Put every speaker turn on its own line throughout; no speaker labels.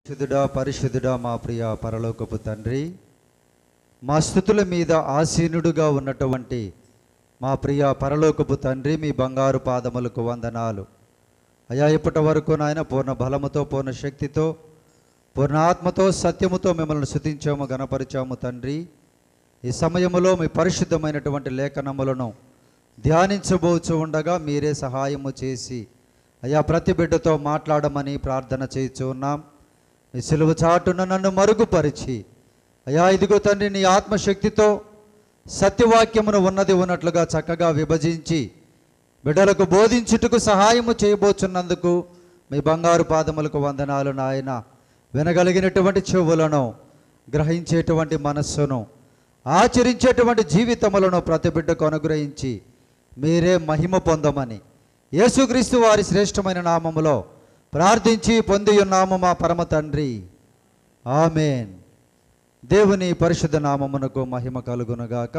పరిశుద్ధుడా పరిశుద్ధుడా మా ప్రియ పరలోకపు తండ్రి మా స్థుతుల మీద ఆసీనుడుగా ఉన్నటువంటి మా ప్రియ పరలోకపు తండ్రి మీ బంగారు పాదములకు వందనాలు అయా ఇప్పటి వరకు నాయన పూర్ణ బలముతో పూర్ణ శక్తితో పూర్ణ ఆత్మతో సత్యముతో మిమ్మల్ని శుతించాము గణపరిచాము తండ్రి ఈ సమయములో మీ పరిశుద్ధమైనటువంటి లేఖనములను ధ్యానించబోచు ఉండగా మీరే సహాయము చేసి అయా ప్రతి బిడ్డతో మాట్లాడమని ప్రార్థన చేయించు ఉన్నాం నీ సిలువ చాటున నన్ను మరుగుపరిచి అయా ఇదిగో తండ్రి నీ ఆత్మశక్తితో సత్యవాక్యమును ఉన్నది ఉన్నట్లుగా చక్కగా విభజించి బిడ్డలకు బోధించుటకు సహాయము చేయబోచున్నందుకు మీ బంగారు పాదములకు వందనాలు నాయన వినగలిగినటువంటి చెవులను గ్రహించేటువంటి మనస్సును ఆచరించేటువంటి జీవితములను ప్రతి బిడ్డకు అనుగ్రహించి మీరే మహిమ పొందమని యేసుక్రీస్తు వారి శ్రేష్టమైన నామములో ప్రార్థించి పొంది ఉన్నాము మా పరమ తండ్రి ఆమెన్ దేవుని పరిశుద్ధ నామమునకు మహిమ కలుగునుగాక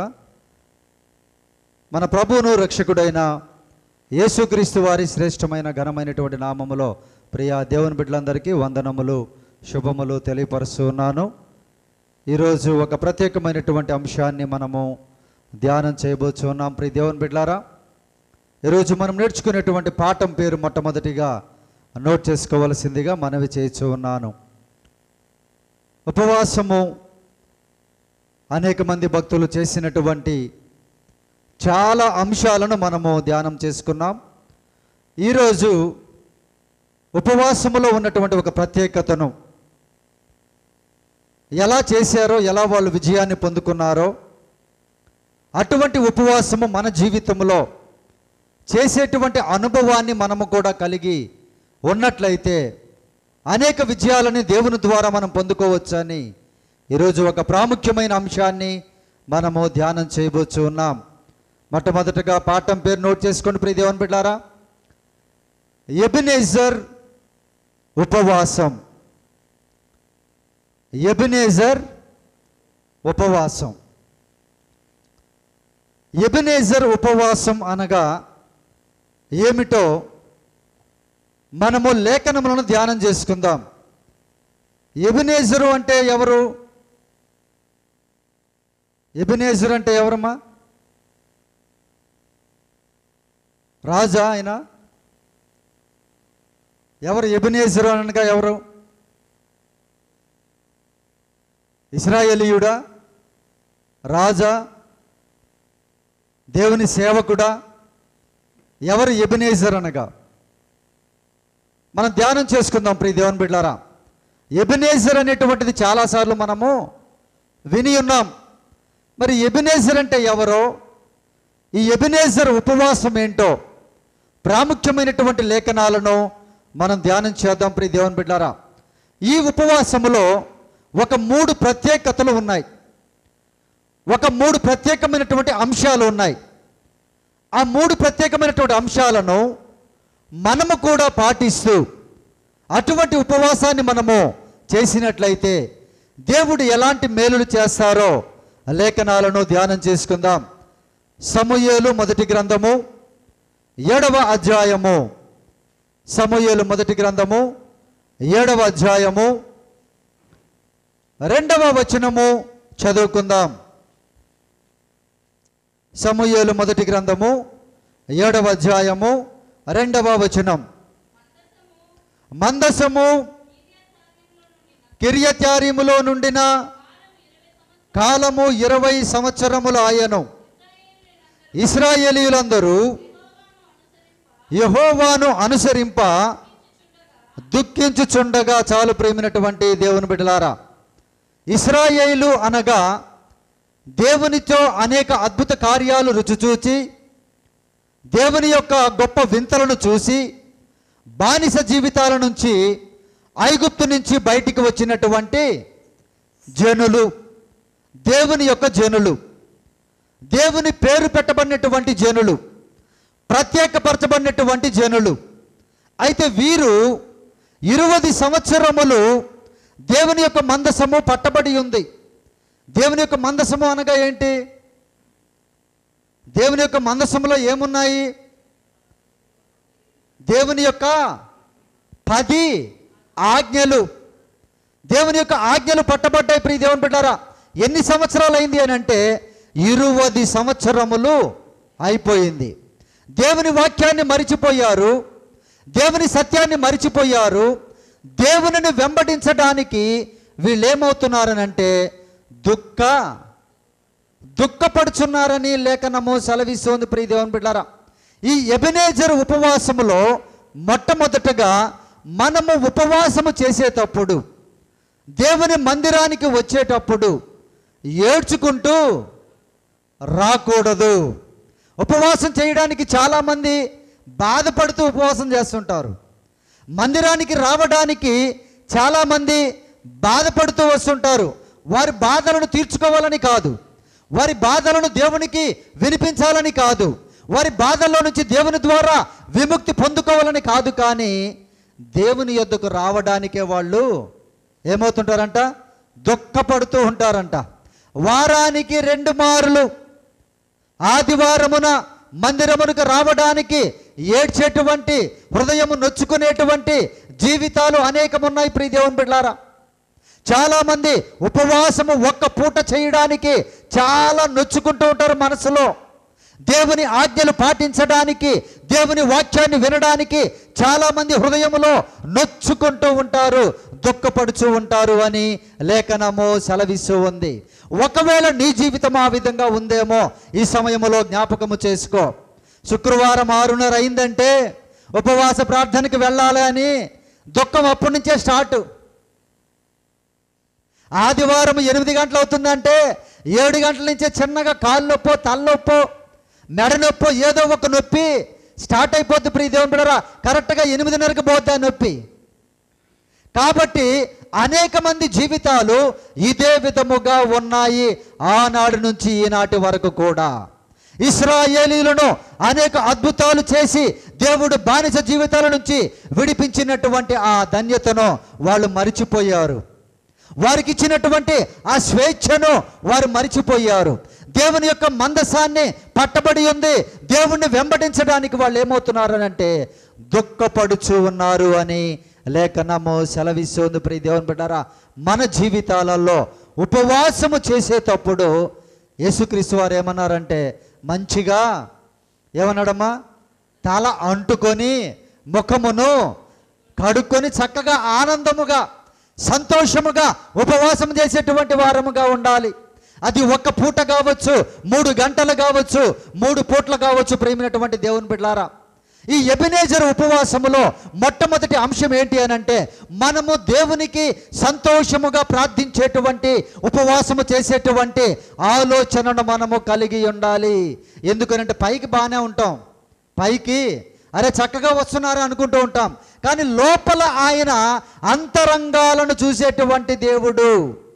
మన ప్రభువును రక్షకుడైన యేసుక్రీస్తు వారి శ్రేష్టమైన ఘనమైనటువంటి నామములో ప్రియా దేవుని బిడ్డలందరికీ వందనములు శుభములు తెలియపరుస్తున్నాను ఈరోజు ఒక ప్రత్యేకమైనటువంటి అంశాన్ని మనము ధ్యానం చేయబోతున్నాం ప్రియ దేవుని బిడ్డలారా ఈరోజు మనం నేర్చుకునేటువంటి పాఠం పేరు మొట్టమొదటిగా నోట్ చేసుకోవలసిందిగా మనవి చేయించు ఉన్నాను ఉపవాసము అనేక మంది భక్తులు చేసినటువంటి చాలా అంశాలను మనము ధ్యానం చేసుకున్నాం ఈరోజు ఉపవాసములో ఉన్నటువంటి ఒక ప్రత్యేకతను ఎలా చేశారో ఎలా వాళ్ళు విజయాన్ని పొందుకున్నారో అటువంటి ఉపవాసము మన జీవితంలో చేసేటువంటి అనుభవాన్ని మనము కూడా కలిగి ఉన్నట్లయితే అనేక విజయాలని దేవుని ద్వారా మనం పొందుకోవచ్చని ఈరోజు ఒక ప్రాముఖ్యమైన అంశాన్ని మనము ధ్యానం చేయబోచు ఉన్నాం మొట్టమొదటగా పాఠం పేరు నోట్ చేసుకోండి ప్రియ దేవుని బిడ్డారా ఎబినేజర్ ఉపవాసం ఎబినేజర్ ఉపవాసం ఎబినేజర్ ఉపవాసం అనగా ఏమిటో మనము లేఖనములను ధ్యానం చేసుకుందాం ఎబినేజరు అంటే ఎవరు ఎబినేజర్ అంటే ఎవరమ్మా రాజా ఆయన ఎవరు ఎబినేజరు అనగా ఎవరు ఇస్రాయేలీయుడా రాజా దేవుని సేవకుడా ఎవరు ఎబినేజర్ అనగా మనం ధ్యానం చేసుకుందాం ప్రియ దేవుని బిడ్డారా ఎబినేజర్ అనేటువంటిది చాలాసార్లు మనము విని ఉన్నాం మరి ఎబినేజర్ అంటే ఎవరో ఈ ఎబినేజర్ ఉపవాసం ఏంటో ప్రాముఖ్యమైనటువంటి లేఖనాలను మనం ధ్యానం చేద్దాం ప్రియ దేవుని బిడ్డారా ఈ ఉపవాసములో ఒక మూడు ప్రత్యేకతలు ఉన్నాయి ఒక మూడు ప్రత్యేకమైనటువంటి అంశాలు ఉన్నాయి ఆ మూడు ప్రత్యేకమైనటువంటి అంశాలను మనము కూడా పాటిస్తూ అటువంటి ఉపవాసాన్ని మనము చేసినట్లయితే దేవుడు ఎలాంటి మేలులు చేస్తారో లేఖనాలను ధ్యానం చేసుకుందాం సమూయేలు మొదటి గ్రంథము ఏడవ అధ్యాయము సమూయేలు మొదటి గ్రంథము ఏడవ అధ్యాయము రెండవ వచనము చదువుకుందాం సమూయేలు మొదటి గ్రంథము ఏడవ అధ్యాయము రెండవ వచనం మందసము కిరియత్యారీములో నుండిన కాలము ఇరవై సంవత్సరములు ఆయను ఇస్రాయేలీయులందరూ యహోవాను అనుసరింప దుఃఖించుచుండగా చాలు ప్రేమినటువంటి దేవుని బిడ్డలారా ఇస్రాయేలు అనగా దేవునితో అనేక అద్భుత కార్యాలు రుచి చూచి దేవుని యొక్క గొప్ప వింతలను చూసి బానిస జీవితాల నుంచి ఐగుప్తు నుంచి బయటికి వచ్చినటువంటి జనులు దేవుని యొక్క జనులు దేవుని పేరు పెట్టబడినటువంటి జనులు ప్రత్యేకపరచబడినటువంటి జనులు అయితే వీరు ఇరువది సంవత్సరములు దేవుని యొక్క మందసము పట్టబడి ఉంది దేవుని యొక్క మందసము అనగా ఏంటి దేవుని యొక్క మందసములో ఏమున్నాయి దేవుని యొక్క పది ఆజ్ఞలు దేవుని యొక్క ఆజ్ఞలు పట్టబడ్డాయి ప్రియ దేవుని బిడ్డారా ఎన్ని సంవత్సరాలు అయింది అని అంటే ఇరువది సంవత్సరములు అయిపోయింది దేవుని వాక్యాన్ని మరిచిపోయారు దేవుని సత్యాన్ని మరిచిపోయారు దేవునిని వెంబడించడానికి వీళ్ళు ఏమవుతున్నారనంటే దుఃఖ దుఃఖపడుచున్నారని లేఖనము సెలవిస్తోంది ప్రియ దేవుని బిడ్డారా ఈ ఎబినేజర్ ఉపవాసములో మొట్టమొదటగా మనము ఉపవాసము చేసేటప్పుడు దేవుని మందిరానికి వచ్చేటప్పుడు ఏడ్చుకుంటూ రాకూడదు ఉపవాసం చేయడానికి చాలామంది బాధపడుతూ ఉపవాసం చేస్తుంటారు మందిరానికి రావడానికి చాలామంది బాధపడుతూ వస్తుంటారు వారి బాధలను తీర్చుకోవాలని కాదు వారి బాధలను దేవునికి వినిపించాలని కాదు వారి బాధల్లో నుంచి దేవుని ద్వారా విముక్తి పొందుకోవాలని కాదు కానీ దేవుని యొద్దకు రావడానికే వాళ్ళు ఏమవుతుంటారంట దుఃఖపడుతూ ఉంటారంట వారానికి రెండు మారులు ఆదివారమున మందిరమునకు రావడానికి ఏడ్చేటువంటి హృదయము నొచ్చుకునేటువంటి జీవితాలు అనేకమున్నాయి ప్రియ దేవుని బిడ్డారా చాలామంది ఉపవాసము ఒక్క పూట చేయడానికి చాలా నొచ్చుకుంటూ ఉంటారు మనసులో దేవుని ఆజ్ఞలు పాటించడానికి దేవుని వాక్యాన్ని వినడానికి చాలామంది హృదయములో నొచ్చుకుంటూ ఉంటారు దుఃఖపడుచూ ఉంటారు అని లేఖనము సెలవిస్తూ ఉంది ఒకవేళ నీ జీవితం ఆ విధంగా ఉందేమో ఈ సమయంలో జ్ఞాపకము చేసుకో శుక్రవారం ఆరున్నర అయిందంటే ఉపవాస ప్రార్థనకి వెళ్ళాలి అని దుఃఖం అప్పటి నుంచే స్టార్ట్ ఆదివారం ఎనిమిది గంటలు అవుతుందంటే ఏడు గంటల నుంచే చిన్నగా కాళ్ళు నొప్పో తలనొప్పో మెడ నొప్పో ఏదో ఒక నొప్పి స్టార్ట్ అయిపోద్ది ప్రియ దేవుని బిడరా కరెక్ట్గా ఎనిమిదిన్నరకు పోద్ది ఆ నొప్పి కాబట్టి అనేక మంది జీవితాలు ఇదే విధముగా ఉన్నాయి ఆనాడు నుంచి ఈనాటి వరకు కూడా ఇస్రాయేలీలను అనేక అద్భుతాలు చేసి దేవుడు బానిస జీవితాల నుంచి విడిపించినటువంటి ఆ ధన్యతను వాళ్ళు మరిచిపోయారు వారికి ఇచ్చినటువంటి ఆ స్వేచ్ఛను వారు మరిచిపోయారు దేవుని యొక్క మందసాన్ని పట్టబడి ఉంది దేవుణ్ణి వెంబడించడానికి వాళ్ళు ఏమవుతున్నారనంటే దుఃఖపడుచు ఉన్నారు అని లేఖనము సెలవిస్తుంది ప్రియ దేవుని బిడ్డారా మన జీవితాలలో ఉపవాసము చేసేటప్పుడు యేసుక్రీస్తు వారు ఏమన్నారంటే మంచిగా ఏమన్నాడమ్మా తల అంటుకొని ముఖమును కడుక్కొని చక్కగా ఆనందముగా సంతోషముగా ఉపవాసం చేసేటువంటి వారముగా ఉండాలి అది ఒక్క పూట కావచ్చు మూడు గంటలు కావచ్చు మూడు పూటలు కావచ్చు ప్రేమినటువంటి దేవుని బిడ్డారా ఈ ఎబినేజర్ ఉపవాసములో మొట్టమొదటి అంశం ఏంటి అని అంటే మనము దేవునికి సంతోషముగా ప్రార్థించేటువంటి ఉపవాసము చేసేటువంటి ఆలోచనను మనము కలిగి ఉండాలి ఎందుకనంటే పైకి బాగానే ఉంటాం పైకి అరే చక్కగా వస్తున్నారు అనుకుంటూ ఉంటాం కానీ లోపల ఆయన అంతరంగాలను చూసేటువంటి దేవుడు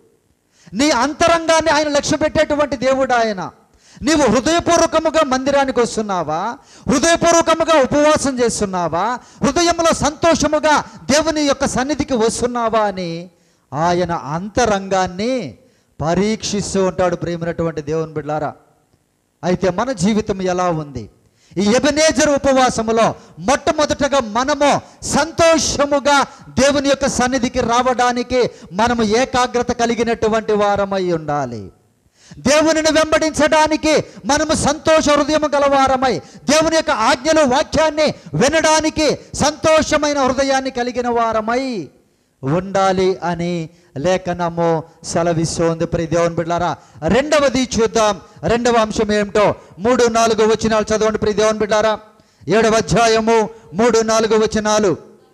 నీ అంతరంగాన్ని ఆయన లక్ష్య పెట్టేటువంటి దేవుడు ఆయన నీవు హృదయపూర్వకముగా మందిరానికి వస్తున్నావా హృదయపూర్వకముగా ఉపవాసం చేస్తున్నావా హృదయంలో సంతోషముగా దేవుని యొక్క సన్నిధికి వస్తున్నావా అని ఆయన అంతరంగాన్ని పరీక్షిస్తూ ఉంటాడు ప్రేమైనటువంటి దేవుని బిడ్డారా అయితే మన జీవితం ఎలా ఉంది ఈ ఎబనేజర్ ఉపవాసములో మొట్టమొదటగా మనము సంతోషముగా దేవుని యొక్క సన్నిధికి రావడానికి మనము ఏకాగ్రత కలిగినటువంటి వారమై ఉండాలి దేవునిని వెంబడించడానికి మనము సంతోష హృదయం గలవారమై దేవుని యొక్క ఆజ్ఞలు వాక్యాన్ని వినడానికి సంతోషమైన హృదయాన్ని కలిగిన వారమై ఉండాలి అని లేఖనము సెలవిస్తోంది ప్రియ దేవుని బిడ్డారా రెండవది చూద్దాం రెండవ అంశం ఏమిటో మూడు నాలుగు వచనాలు చదవండి ప్రియ దేవుని బిడ్డారా ఏడవ అధ్యాయము మూడు నాలుగు వచనాలు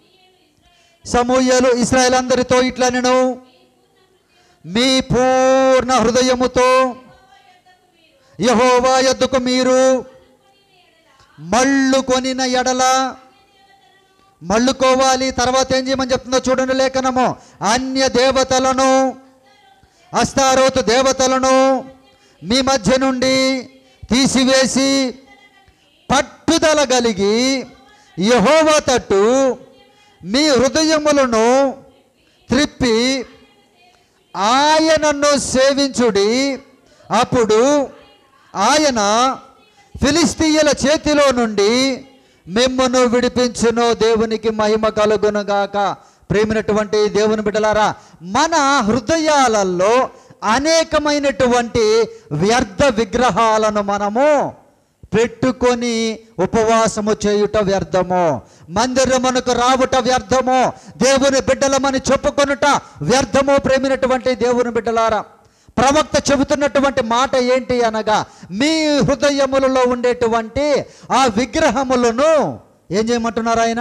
సమూహలు ఇస్రాయల్ అందరితో ఇట్లా నేను మీ పూర్ణ హృదయముతో యహోవా యొద్దకు మీరు మళ్ళు కొనిన ఎడల మళ్ళుకోవాలి తర్వాత ఏం చేయమని చెప్తుందో చూడండి లేఖనము అన్య దేవతలను అస్తారోతు దేవతలను మీ మధ్య నుండి తీసివేసి పట్టుదల కలిగి యహోవా తట్టు మీ హృదయములను త్రిప్పి ఆయనను సేవించుడి అప్పుడు ఆయన ఫిలిస్తీయుల చేతిలో నుండి మిమ్మను విడిపించును దేవునికి మహిమ కలుగునుగాక ప్రేమినటువంటి దేవుని బిడ్డలారా మన హృదయాలలో అనేకమైనటువంటి వ్యర్థ విగ్రహాలను మనము పెట్టుకొని ఉపవాసము చేయుట వ్యర్థము మందిరమునకు రావుట వ్యర్థము దేవుని బిడ్డలమని చెప్పుకొనుట వ్యర్థము ప్రేమినటువంటి దేవుని బిడ్డలారా ప్రవక్త చెబుతున్నటువంటి మాట ఏంటి అనగా మీ హృదయములలో ఉండేటువంటి ఆ విగ్రహములను ఏం చేయమంటున్నారు ఆయన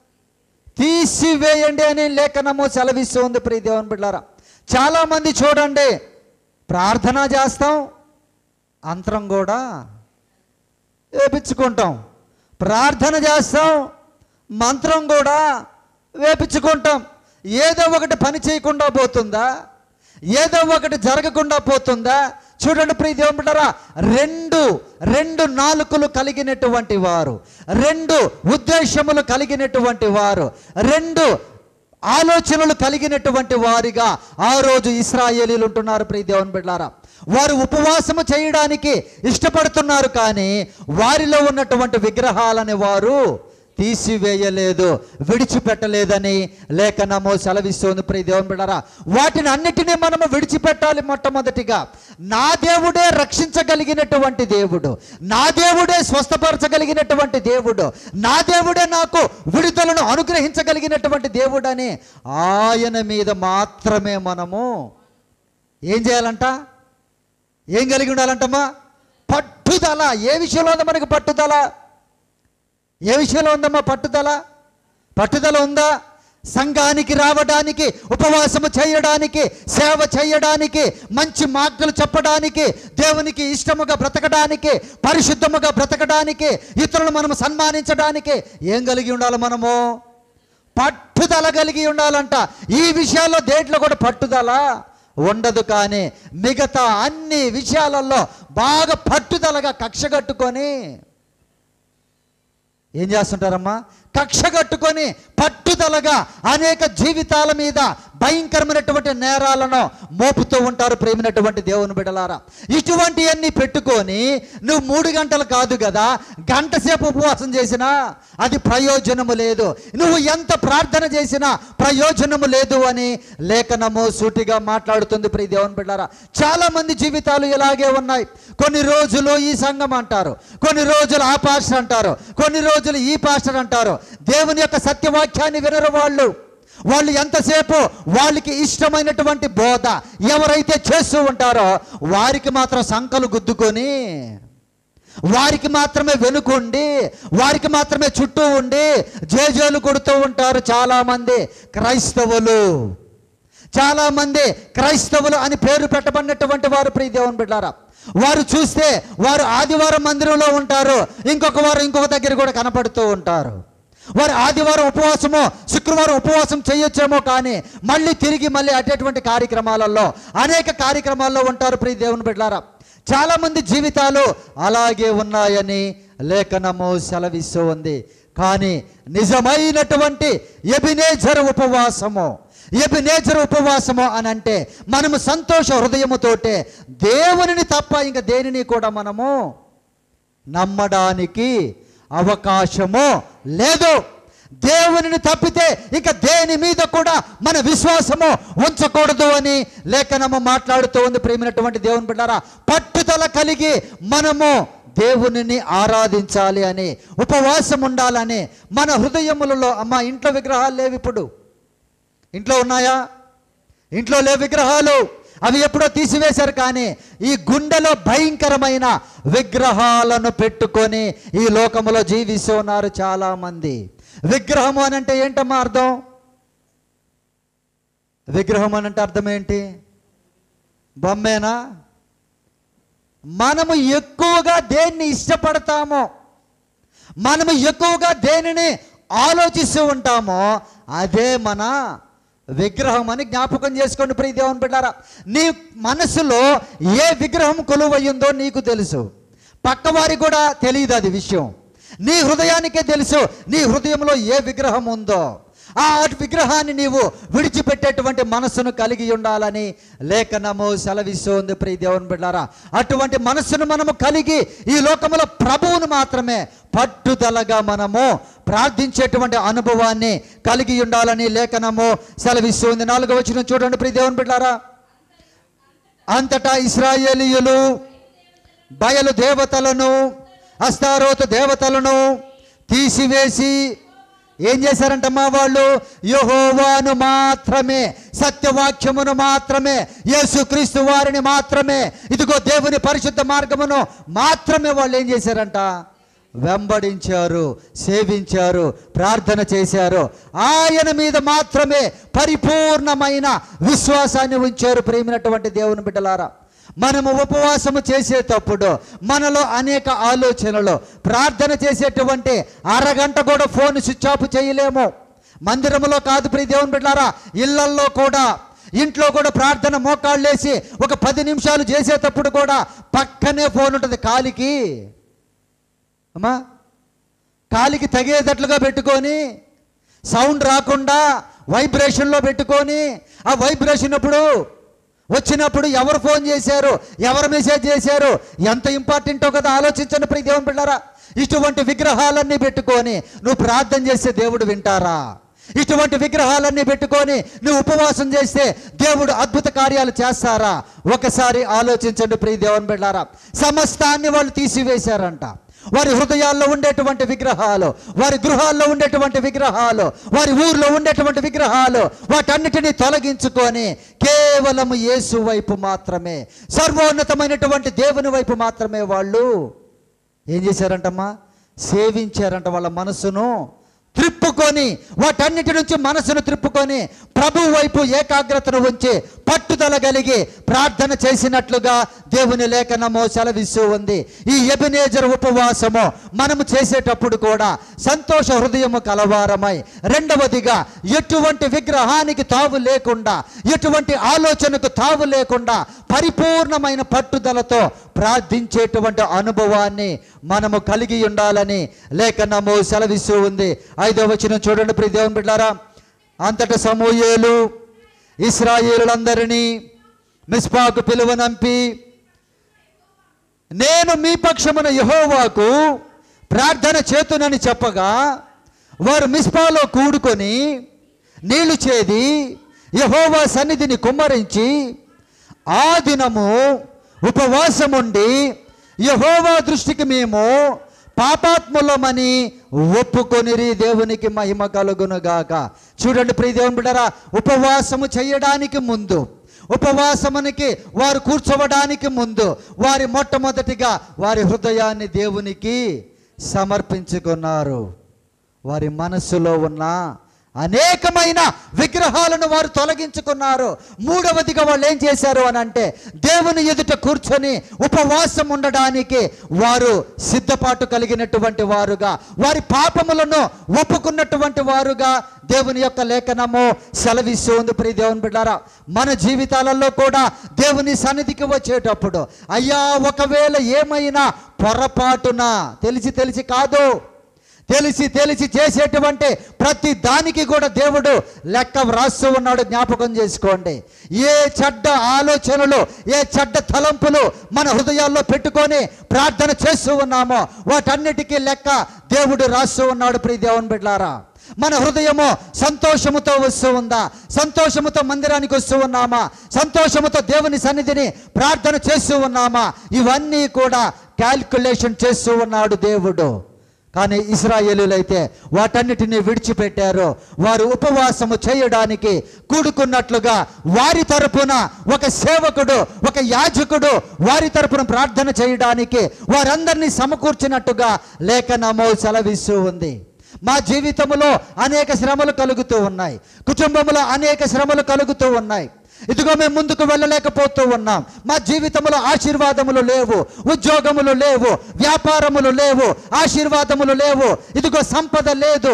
తీసివేయండి అని లేఖనము సెలవిస్తుంది ప్రియ దేవుని బిడ్డారా చాలామంది చూడండి ప్రార్థన చేస్తాం అంతరం కూడా వేపించుకుంటాం ప్రార్థన చేస్తాం మంత్రం కూడా వేపించుకుంటాం ఏదో ఒకటి పని చేయకుండా పోతుందా ఏదో ఒకటి జరగకుండా పోతుందా చూడండి ప్రియ దేవుని బిడ్డరా రెండు రెండు నాలుకలు కలిగినటువంటి వారు రెండు ఉద్దేశములు కలిగినటువంటి వారు రెండు ఆలోచనలు కలిగినటువంటి వారిగా ఆ రోజు ఇస్రాయేలీలు ఉంటున్నారు ప్రియ దేవుని బిడ్డారా వారు ఉపవాసము చేయడానికి ఇష్టపడుతున్నారు కానీ వారిలో ఉన్నటువంటి విగ్రహాలని వారు తీసివేయలేదు విడిచిపెట్టలేదని లేఖనము సెలవిస్తుంది ప్రియ దేవుని బిడ్డారా వాటిని అన్నిటినీ మనము విడిచిపెట్టాలి మొట్టమొదటిగా నా దేవుడే రక్షించగలిగినటువంటి దేవుడు నా దేవుడే స్వస్థపరచగలిగినటువంటి దేవుడు నా దేవుడే నాకు విడుదలను అనుగ్రహించగలిగినటువంటి దేవుడని ఆయన మీద మాత్రమే మనము ఏం చేయాలంట ఏం కలిగి ఉండాలంటమ్మా పట్టుదల ఏ విషయంలో ఉందా మనకి పట్టుదల ఏ విషయంలో ఉందమ్మా పట్టుదల పట్టుదల ఉందా సంఘానికి రావడానికి ఉపవాసము చేయడానికి సేవ చేయడానికి మంచి మాటలు చెప్పడానికి దేవునికి ఇష్టముగా బ్రతకడానికి పరిశుద్ధముగా బ్రతకడానికి ఇతరులను మనం సన్మానించడానికి ఏం కలిగి ఉండాలి మనము పట్టుదల కలిగి ఉండాలంట ఈ విషయాల్లో దేంట్లో కూడా పట్టుదల ఉండదు కానీ మిగతా అన్ని విషయాలలో బాగా పట్టుదలగా కక్ష కట్టుకొని ఏం చేస్తుంటారమ్మా కక్ష కట్టుకొని పట్టుదలగా అనేక జీవితాల మీద భయంకరమైనటువంటి నేరాలను మోపుతూ ఉంటారు ప్రేమినటువంటి దేవుని బిడలారా ఇటువంటివన్నీ పెట్టుకొని నువ్వు మూడు గంటలు కాదు కదా గంట సేపు ఉపవాసం చేసినా అది ప్రయోజనము లేదు నువ్వు ఎంత ప్రార్థన చేసినా ప్రయోజనము లేదు అని లేఖనము సూటిగా మాట్లాడుతుంది ప్రియ దేవుని బిడ్డారా చాలా మంది జీవితాలు ఇలాగే ఉన్నాయి కొన్ని రోజులు ఈ సంఘం అంటారు కొన్ని రోజులు ఆ పాస్టర్ అంటారు కొన్ని రోజులు ఈ పాస్టర్ అంటారు దేవుని యొక్క సత్యవాక్యాన్ని వినరు వాళ్ళు వాళ్ళు ఎంతసేపు వాళ్ళకి ఇష్టమైనటువంటి బోధ ఎవరైతే చేస్తూ ఉంటారో వారికి మాత్రం సంకలు గుద్దుకొని వారికి మాత్రమే వెనుకుండి వారికి మాత్రమే చుట్టూ ఉండి జేజేలు కొడుతూ ఉంటారు చాలామంది క్రైస్తవులు చాలామంది క్రైస్తవులు అని పేరు పెట్టబడినటువంటి వారు ప్రియ దేవుని బిడ్డారా వారు చూస్తే వారు ఆదివారం మందిరంలో ఉంటారు ఇంకొక వారు ఇంకొక దగ్గర కూడా కనపడుతూ ఉంటారు వారు ఆదివారం ఉపవాసమో శుక్రవారం ఉపవాసం చేయొచ్చేమో కానీ మళ్ళీ తిరిగి మళ్ళీ అటేటువంటి కార్యక్రమాలలో అనేక కార్యక్రమాల్లో ఉంటారు ప్రియ దేవుని బిడ్డారా చాలామంది జీవితాలు అలాగే ఉన్నాయని లేఖనము సెలవిస్తూ ఉంది కానీ నిజమైనటువంటి ఎబినేజర్ ఉపవాసము ఎబినేజర్ ఉపవాసము అని అంటే మనము సంతోష హృదయముతోటే దేవునిని తప్ప ఇంక దేనిని కూడా మనము నమ్మడానికి అవకాశము లేదు దేవునిని తప్పితే ఇక దేని మీద కూడా మన విశ్వాసము ఉంచకూడదు అని లేఖనము మాట్లాడుతూ ఉంది ప్రేమినటువంటి దేవుని బిడ్డారా పట్టుదల కలిగి మనము దేవునిని ఆరాధించాలి అని ఉపవాసం ఉండాలని మన హృదయములలో అమ్మ ఇంట్లో విగ్రహాలు లేవు ఇప్పుడు ఇంట్లో ఉన్నాయా ఇంట్లో లేవు విగ్రహాలు అవి ఎప్పుడో తీసివేశారు కానీ ఈ గుండెలో భయంకరమైన విగ్రహాలను పెట్టుకొని ఈ లోకములో జీవిస్తూ ఉన్నారు చాలామంది విగ్రహము అని అంటే ఏంటమ్మా అర్థం విగ్రహం అని అంటే అర్థం ఏంటి బొమ్మేనా మనము ఎక్కువగా దేన్ని ఇష్టపడతామో మనము ఎక్కువగా దేనిని ఆలోచిస్తూ ఉంటామో అదే మన విగ్రహం అని జ్ఞాపకం చేసుకోండి ప్రియ దేవుని బిడ్డారా నీ మనసులో ఏ విగ్రహం కొలువయ్యిందో నీకు తెలుసు పక్కవారికి కూడా తెలియదు అది విషయం నీ హృదయానికే తెలుసు నీ హృదయంలో ఏ విగ్రహం ఉందో ఆ విగ్రహాన్ని నీవు విడిచిపెట్టేటువంటి మనసును కలిగి ఉండాలని లేఖనము సెలవిస్తోంది ప్రియ దేవుని బిడ్డారా అటువంటి మనస్సును మనము కలిగి ఈ లోకములో ప్రభువును మాత్రమే పట్టుదలగా మనము ప్రార్థించేటువంటి అనుభవాన్ని కలిగి ఉండాలని లేఖనము సెలవిస్తుంది నాలుగో వచ్చిన చూడండి ప్రియ దేవుని బిడ్డారా అంతటా ఇస్రాయేలీయులు బయలు దేవతలను అస్తారోతు దేవతలను తీసివేసి ఏం చేశారంటమ్మా వాళ్ళు యహోవాను మాత్రమే సత్యవాక్యమును మాత్రమే యేసుక్రీస్తు వారిని మాత్రమే ఇదిగో దేవుని పరిశుద్ధ మార్గమును మాత్రమే వాళ్ళు ఏం చేశారంట వెంబడించారు సేవించారు ప్రార్థన చేశారు ఆయన మీద మాత్రమే పరిపూర్ణమైన విశ్వాసాన్ని ఉంచారు ప్రేమినటువంటి దేవుని బిడ్డలారా మనము ఉపవాసము చేసేటప్పుడు మనలో అనేక ఆలోచనలు ప్రార్థన చేసేటువంటి అరగంట కూడా ఫోన్ స్విచ్ ఆఫ్ చేయలేము మందిరంలో కాదు ప్రియ దేవుని బిడ్డారా ఇళ్లల్లో కూడా ఇంట్లో కూడా ప్రార్థన మోకాళ్ళేసి ఒక పది నిమిషాలు చేసేటప్పుడు కూడా పక్కనే ఫోన్ ఉంటుంది కాలికి అమ్మా కాలికి తగేటట్లుగా పెట్టుకొని సౌండ్ రాకుండా వైబ్రేషన్లో పెట్టుకొని ఆ వైబ్రేషన్ అప్పుడు వచ్చినప్పుడు ఎవరు ఫోన్ చేశారు ఎవరు మెసేజ్ చేశారు ఎంత ఇంపార్టెంటో కదా ఆలోచించండి ప్రియ దేవుని బిడ్డారా ఇటువంటి విగ్రహాలన్నీ పెట్టుకొని నువ్వు ప్రార్థన చేస్తే దేవుడు వింటారా ఇటువంటి విగ్రహాలన్నీ పెట్టుకొని నువ్వు ఉపవాసం చేస్తే దేవుడు అద్భుత కార్యాలు చేస్తారా ఒకసారి ఆలోచించండి ప్రియ దేవుని బిడ్డారా సమస్తాన్ని వాళ్ళు తీసివేశారంట వారి హృదయాల్లో ఉండేటువంటి విగ్రహాలు వారి గృహాల్లో ఉండేటువంటి విగ్రహాలు వారి ఊర్లో ఉండేటువంటి విగ్రహాలు వాటన్నిటినీ తొలగించుకొని కేవలం యేసు వైపు మాత్రమే సర్వోన్నతమైనటువంటి దేవుని వైపు మాత్రమే వాళ్ళు ఏం చేశారంటమ్మా సేవించారంట వాళ్ళ మనసును త్రిప్పుకొని వాటన్నిటి నుంచి మనసును త్రిప్పుకొని ప్రభు వైపు ఏకాగ్రతను ఉంచి పట్టుదల కలిగి ప్రార్థన చేసినట్లుగా దేవుని లేఖనము సెలవిస్తూ ఉంది ఈ ఎబినేజర్ ఉపవాసము మనము చేసేటప్పుడు కూడా సంతోష హృదయము కలవారమై రెండవదిగా ఎటువంటి విగ్రహానికి తావు లేకుండా ఎటువంటి ఆలోచనకు తావు లేకుండా పరిపూర్ణమైన పట్టుదలతో ప్రార్థించేటువంటి అనుభవాన్ని మనము కలిగి ఉండాలని లేఖనము సెలవిస్తూ ఉంది ఐదో వచనం చూడండి ప్రియ దేవుని బిడ్డారా అంతట సమూయేలు ఇస్రాయేలులందరినీ మిస్పాకు పిలువనంపి నేను మీ పక్షమున యహోవాకు ప్రార్థన చేతునని చెప్పగా వారు మిస్పాలో కూడుకొని నీళ్లు చేది యహోవా సన్నిధిని కుమ్మరించి ఆ దినము ఉపవాసముండి యహోవా దృష్టికి మేము పాపాత్ములమని ఒప్పుకొనిరి దేవునికి మహిమ కలుగునుగాక చూడండి ప్రియ దేవుని బిడ్డరా ఉపవాసము చేయడానికి ముందు ఉపవాసమునికి వారు కూర్చోవడానికి ముందు వారి మొట్టమొదటిగా వారి హృదయాన్ని దేవునికి సమర్పించుకున్నారు వారి మనస్సులో ఉన్న అనేకమైన విగ్రహాలను వారు తొలగించుకున్నారు మూడవదిగా వాళ్ళు ఏం చేశారు అని అంటే దేవుని ఎదుట కూర్చొని ఉపవాసం ఉండడానికి వారు సిద్ధపాటు కలిగినటువంటి వారుగా వారి పాపములను ఒప్పుకున్నటువంటి వారుగా దేవుని యొక్క లేఖనము సెలవిస్తూ ఉంది ప్రియ దేవుని బిడ్డారా మన జీవితాలలో కూడా దేవుని సన్నిధికి వచ్చేటప్పుడు అయ్యా ఒకవేళ ఏమైనా పొరపాటున తెలిసి తెలిసి కాదు తెలిసి తెలిసి చేసేటువంటి ప్రతి దానికి కూడా దేవుడు లెక్క వ్రాస్తూ ఉన్నాడు జ్ఞాపకం చేసుకోండి ఏ చెడ్డ ఆలోచనలు ఏ చెడ్డ తలంపులు మన హృదయాల్లో పెట్టుకొని ప్రార్థన చేస్తూ ఉన్నామో వాటన్నిటికీ లెక్క దేవుడు రాస్తూ ఉన్నాడు ప్రియ దేవుని బిడ్లారా మన హృదయము సంతోషముతో వస్తూ ఉందా సంతోషముతో మందిరానికి వస్తూ ఉన్నామా సంతోషముతో దేవుని సన్నిధిని ప్రార్థన చేస్తూ ఉన్నామా ఇవన్నీ కూడా క్యాల్కులేషన్ చేస్తూ ఉన్నాడు దేవుడు కానీ ఇస్రాయేలులైతే వాటన్నిటిని విడిచిపెట్టారు వారు ఉపవాసము చేయడానికి కూడుకున్నట్లుగా వారి తరపున ఒక సేవకుడు ఒక యాజకుడు వారి తరపున ప్రార్థన చేయడానికి వారందరినీ సమకూర్చినట్టుగా లేఖనమో సెలవిస్తూ ఉంది మా జీవితంలో అనేక శ్రమలు కలుగుతూ ఉన్నాయి కుటుంబంలో అనేక శ్రమలు కలుగుతూ ఉన్నాయి ఇదిగో మేము ముందుకు వెళ్ళలేకపోతూ ఉన్నాం మా జీవితంలో ఆశీర్వాదములు లేవు ఉద్యోగములు లేవు వ్యాపారములు లేవు ఆశీర్వాదములు లేవు ఇదిగో సంపద లేదు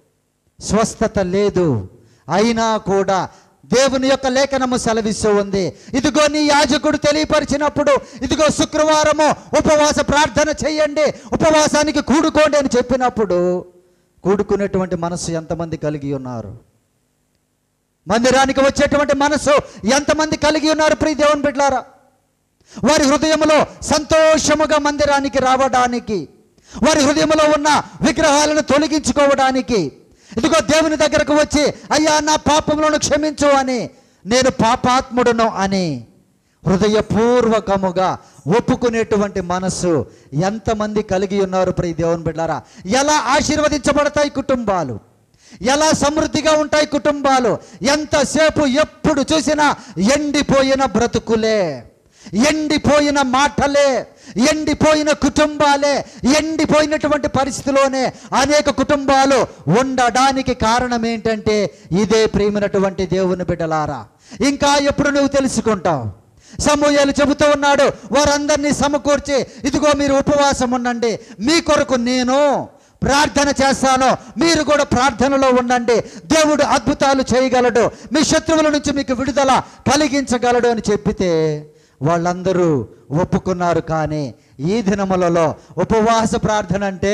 స్వస్థత లేదు అయినా కూడా దేవుని యొక్క లేఖనము సెలవిస్తూ ఉంది ఇదిగో నీ యాజకుడు తెలియపరిచినప్పుడు ఇదిగో శుక్రవారము ఉపవాస ప్రార్థన చేయండి ఉపవాసానికి కూడుకోండి అని చెప్పినప్పుడు కూడుకునేటువంటి మనసు ఎంతమంది కలిగి ఉన్నారు మందిరానికి వచ్చేటువంటి మనసు ఎంతమంది కలిగి ఉన్నారు ప్రియ దేవుని బిడ్డలారా వారి హృదయంలో సంతోషముగా మందిరానికి రావడానికి వారి హృదయంలో ఉన్న విగ్రహాలను తొలగించుకోవడానికి ఇదిగో దేవుని దగ్గరకు వచ్చి అయ్యా నా పాపములను క్షమించు అని నేను పాపాత్ముడును అని హృదయపూర్వకముగా ఒప్పుకునేటువంటి మనస్సు ఎంతమంది కలిగి ఉన్నారు ప్రియ దేవుని బిడ్డారా ఎలా ఆశీర్వదించబడతాయి కుటుంబాలు ఎలా సమృద్ధిగా ఉంటాయి కుటుంబాలు ఎంతసేపు ఎప్పుడు చూసినా ఎండిపోయిన బ్రతుకులే ఎండిపోయిన మాటలే ఎండిపోయిన కుటుంబాలే ఎండిపోయినటువంటి పరిస్థితిలోనే అనేక కుటుంబాలు ఉండడానికి కారణం ఏంటంటే ఇదే ప్రేమినటువంటి దేవుని బిడ్డలారా ఇంకా ఎప్పుడు నువ్వు తెలుసుకుంటావు సమూహాలు చెబుతూ ఉన్నాడు వారందరినీ సమకూర్చి ఇదిగో మీరు ఉపవాసం ఉండండి మీ కొరకు నేను ప్రార్థన చేస్తాను మీరు కూడా ప్రార్థనలో ఉండండి దేవుడు అద్భుతాలు చేయగలడు మీ శత్రువుల నుంచి మీకు విడుదల కలిగించగలడు అని చెప్పితే వాళ్ళందరూ ఒప్పుకున్నారు కానీ ఈ దినములలో ఉపవాస ప్రార్థన అంటే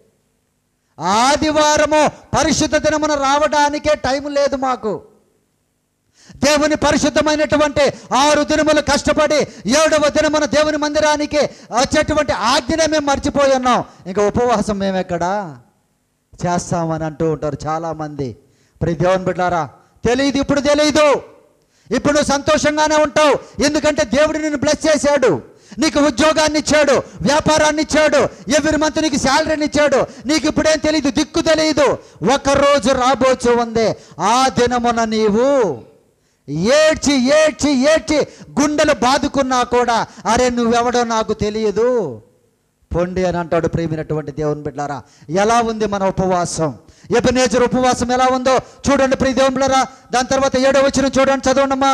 ఆదివారము పరిశుద్ధ దినమున రావడానికే టైం లేదు మాకు దేవుని పరిశుద్ధమైనటువంటి ఆరు దినములు కష్టపడి ఏడవ దినమున దేవుని మందిరానికి వచ్చేటువంటి ఆజ్ఞనే మేము మర్చిపోయి ఉన్నాం ఇంకా ఉపవాసం మేము ఎక్కడా చేస్తామని అంటూ ఉంటారు చాలామంది ప్రతి దేవుని బిడ్డారా తెలియదు ఇప్పుడు తెలియదు ఇప్పుడు నువ్వు సంతోషంగానే ఉంటావు ఎందుకంటే దేవుడు నిన్ను బ్లెస్ చేశాడు నీకు ఉద్యోగాన్ని ఇచ్చాడు వ్యాపారాన్ని ఇచ్చాడు ఎవరి మంత్ నీకు శాలరీని ఇచ్చాడు నీకు ఇప్పుడేం తెలియదు దిక్కు తెలియదు ఒక రోజు రాబోచు ఉంది ఆ దినమున నీవు ఏడ్చి ఏడ్చి ఏడ్చి గుండెలు బాదుకున్నా కూడా అరే నువ్వెవడో నాకు తెలియదు పొండి అని అంటాడు ప్రేమినటువంటి దేవుని బిడ్డారా ఎలా ఉంది మన ఉపవాసం ఎబనేజర్ ఉపవాసం ఎలా ఉందో చూడండి ప్రియ దేవుని బిడ్డారా దాని తర్వాత ఏడో వచ్చిన చూడండి చదవండమ్మా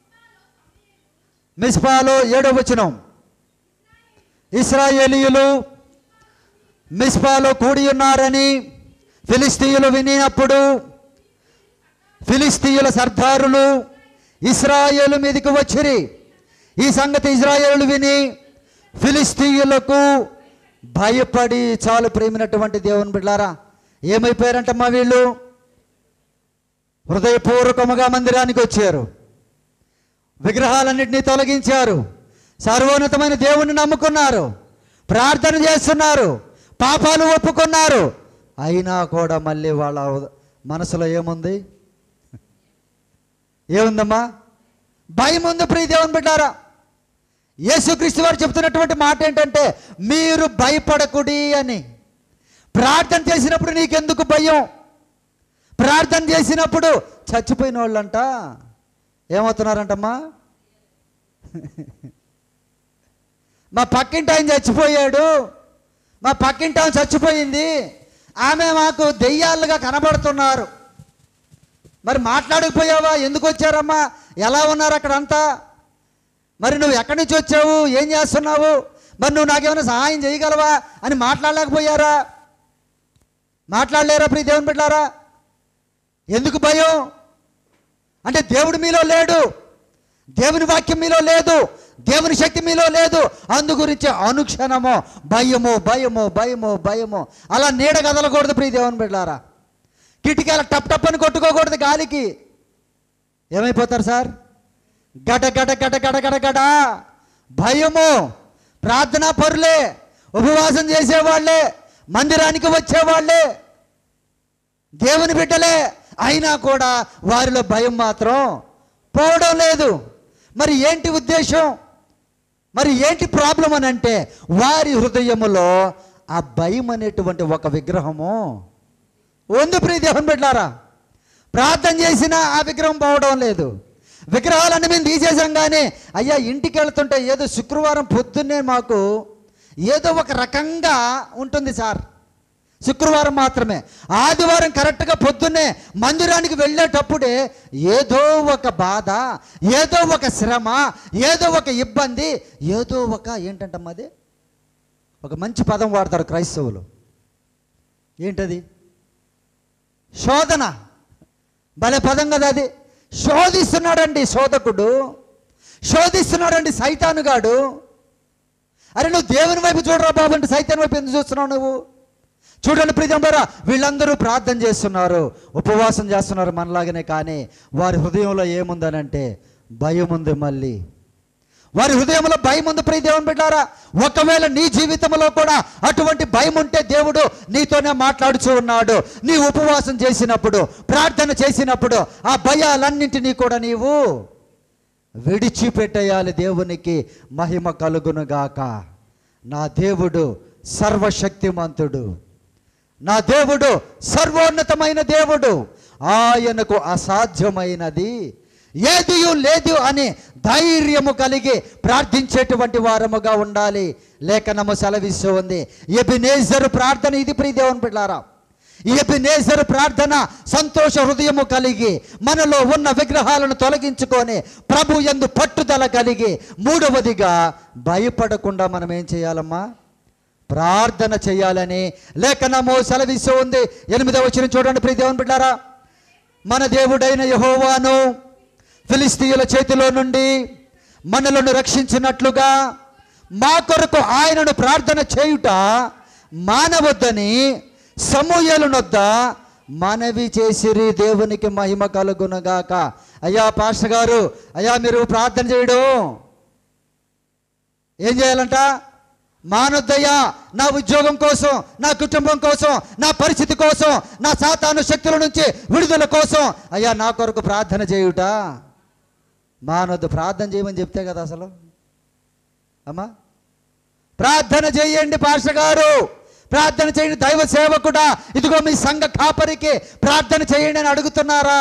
మిస్పాలో ఏడో వచనం ఇస్రాయేలీయులు మిస్పాలో కూడి ఉన్నారని ఫిలిస్తీయులు వినినప్పుడు ఫిలిస్తీయుల సర్దారులు ఇస్రాయేలు మీదకి వచ్చిరి ఈ సంగతి ఇజ్రాయేలు విని ఫిలిస్తీయులకు భయపడి చాలు ప్రేమినటువంటి దేవుని బిడ్డారా ఏమైపోయారంటమ్మా వీళ్ళు హృదయపూర్వకముగా మందిరానికి వచ్చారు విగ్రహాలన్నింటినీ తొలగించారు సర్వోన్నతమైన దేవుణ్ణి నమ్ముకున్నారు ప్రార్థన చేస్తున్నారు పాపాలు ఒప్పుకున్నారు అయినా కూడా మళ్ళీ వాళ్ళ మనసులో ఏముంది ఏముందమ్మా భయం ఉంది ప్రియ దేవుని బిడ్డారా యేసుక్రీస్తు వారు చెప్తున్నటువంటి మాట ఏంటంటే మీరు భయపడకుడి అని ప్రార్థన చేసినప్పుడు నీకెందుకు భయం ప్రార్థన చేసినప్పుడు చచ్చిపోయిన వాళ్ళంట ఏమవుతున్నారంటమ్మా మా పక్కింటి ఆయన చచ్చిపోయాడు మా పక్కింటి ఆమె చచ్చిపోయింది ఆమె మాకు దెయ్యాలుగా కనబడుతున్నారు మరి మాట్లాడకపోయావా ఎందుకు వచ్చారమ్మా ఎలా ఉన్నారు అక్కడ అంతా మరి నువ్వు ఎక్కడి నుంచి వచ్చావు ఏం చేస్తున్నావు మరి నువ్వు నాకేమైనా సహాయం చేయగలవా అని మాట్లాడలేకపోయారా మాట్లాడలేరా ప్రియ దేవుని బిడ్డారా ఎందుకు భయం అంటే దేవుడు మీలో లేడు దేవుని వాక్యం మీలో లేదు దేవుని శక్తి మీలో లేదు అందు గురించి అనుక్షణము భయము భయము భయము భయము అలా నీడ కదలకూడదు ప్రియ దేవుని బిడ్డారా కిటికీల టప్ టప్ అని కొట్టుకోకూడదు గాలికి ఏమైపోతారు సార్ గట గట గట గట గట గట భయము ప్రార్థనా పరులే ఉపవాసం చేసేవాళ్ళే మందిరానికి వచ్చేవాళ్ళే దేవుని బిడ్డలే అయినా కూడా వారిలో భయం మాత్రం పోవడం లేదు మరి ఏంటి ఉద్దేశం మరి ఏంటి ప్రాబ్లం అని అంటే వారి హృదయములో ఆ భయం అనేటువంటి ఒక విగ్రహము ఉంది ప్రియ దేవుని బిడ్డారా ప్రార్థన చేసినా ఆ విగ్రహం పోవడం లేదు విగ్రహాలన్నీ మేము తీసేసాం కానీ అయ్యా ఇంటికి వెళ్తుంటే ఏదో శుక్రవారం పొద్దున్నే మాకు ఏదో ఒక రకంగా ఉంటుంది సార్ శుక్రవారం మాత్రమే ఆదివారం కరెక్ట్గా పొద్దున్నే మందిరానికి వెళ్ళేటప్పుడే ఏదో ఒక బాధ ఏదో ఒక శ్రమ ఏదో ఒక ఇబ్బంది ఏదో ఒక ఏంటంటమ్మా అది ఒక మంచి పదం వాడతారు క్రైస్తవులు ఏంటది శోధన భలే పదం కదా అది శోధిస్తున్నాడండి శోధకుడు శోధిస్తున్నాడండి సైతానుగాడు అరే నువ్వు దేవుని వైపు చూడరా బాబు అంటే సైతాన్ వైపు ఎందుకు చూస్తున్నావు నువ్వు చూడండి ప్రీతం ద్వారా వీళ్ళందరూ ప్రార్థన చేస్తున్నారు ఉపవాసం చేస్తున్నారు మనలాగానే కానీ వారి హృదయంలో ఏముందనంటే భయం ఉంది మళ్ళీ వారి హృదయంలో భయం ఉంది ప్రియ దేవుని బిడ్డారా ఒకవేళ నీ జీవితంలో కూడా అటువంటి భయం ఉంటే దేవుడు నీతోనే మాట్లాడుచూ ఉన్నాడు నీ ఉపవాసం చేసినప్పుడు ప్రార్థన చేసినప్పుడు ఆ భయాలన్నింటినీ కూడా నీవు విడిచిపెట్టేయాలి దేవునికి మహిమ కలుగునుగాక నా దేవుడు సర్వశక్తిమంతుడు నా దేవుడు సర్వోన్నతమైన దేవుడు ఆయనకు అసాధ్యమైనది ఏది లేదు అని ధైర్యము కలిగి ప్రార్థించేటువంటి వారముగా ఉండాలి లేఖనము సెలవిస్తూ ఉంది ఎబినేజరు ప్రార్థన ఇది ప్రియ దేవుని బిడ్డారా ఈ ఎబినేజరు ప్రార్థన సంతోష హృదయము కలిగి మనలో ఉన్న విగ్రహాలను తొలగించుకొని ప్రభు ఎందు పట్టుదల కలిగి మూడవదిగా భయపడకుండా మనం ఏం చేయాలమ్మా ప్రార్థన చేయాలని లేఖనము సెలవిస్తూ ఉంది ఎనిమిదవ వచ్చిన చూడండి ప్రియ దేవుని బిడ్డారా మన దేవుడైన యహోవాను ఫిలిస్తీయుల చేతిలో నుండి మనలను రక్షించినట్లుగా మా కొరకు ఆయనను ప్రార్థన చేయుట మానవద్దని సమూహలనొద్ద మనవి చేసిరి దేవునికి మహిమ కలుగునగాక అయ్యా పాస్టర్ గారు అయ్యా మీరు ప్రార్థన చేయడం ఏం చేయాలంట మానొద్దయ్యా నా ఉద్యోగం కోసం నా కుటుంబం కోసం నా పరిస్థితి కోసం నా సాతాను శక్తుల నుంచి విడుదల కోసం అయ్యా నా కొరకు ప్రార్థన చేయుట మానొద్దు ప్రార్థన చేయమని చెప్తే కదా అసలు అమ్మా ప్రార్థన చేయండి పాష గారు ప్రార్థన చేయండి దైవ సేవకుడా ఇదిగో మీ సంఘ కాపరికి ప్రార్థన చేయండి అని అడుగుతున్నారా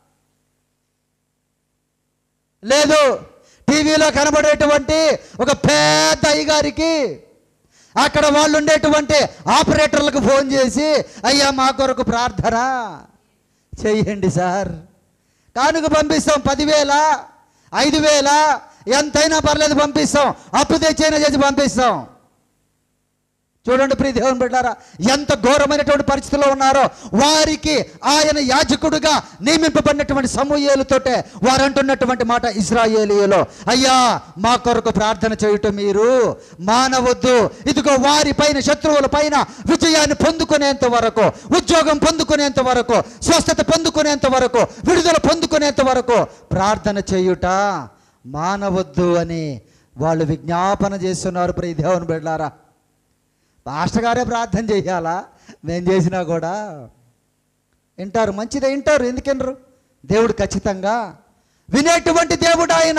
లేదు టీవీలో కనబడేటువంటి ఒక పెద్ద అయ్యగారికి అక్కడ వాళ్ళు ఉండేటువంటి ఆపరేటర్లకు ఫోన్ చేసి అయ్యా మా కొరకు ప్రార్థన చెయ్యండి సార్ కానుక పంపిస్తాం పదివేల ఐదు వేల ఎంతైనా పర్లేదు పంపిస్తాం అప్పు తెచ్చైనా చేసి పంపిస్తాం చూడండి ప్రియ దేవుని బిడ్డారా ఎంత ఘోరమైనటువంటి పరిస్థితిలో ఉన్నారో వారికి ఆయన యాజకుడుగా నియమింపబడినటువంటి సమూహేలుతోటే వారు అంటున్నటువంటి మాట ఇస్రాయేలీయులో అయ్యా మా కొరకు ప్రార్థన చేయుట మీరు మానవద్దు ఇదిగో వారి పైన శత్రువుల పైన విజయాన్ని పొందుకునేంత వరకు ఉద్యోగం పొందుకునేంత వరకు స్వస్థత పొందుకునేంత వరకు విడుదల పొందుకునేంత వరకు ప్రార్థన చేయుట మానవద్దు అని వాళ్ళు విజ్ఞాపన చేస్తున్నారు ప్రియ దేవుని బిడ్డారా పాస్టర్ గారే ప్రార్థన చేయాలా మేము చేసినా కూడా వింటారు మంచిదే వింటారు ఎందుకు వినరు దేవుడు ఖచ్చితంగా వినేటువంటి దేవుడు ఆయన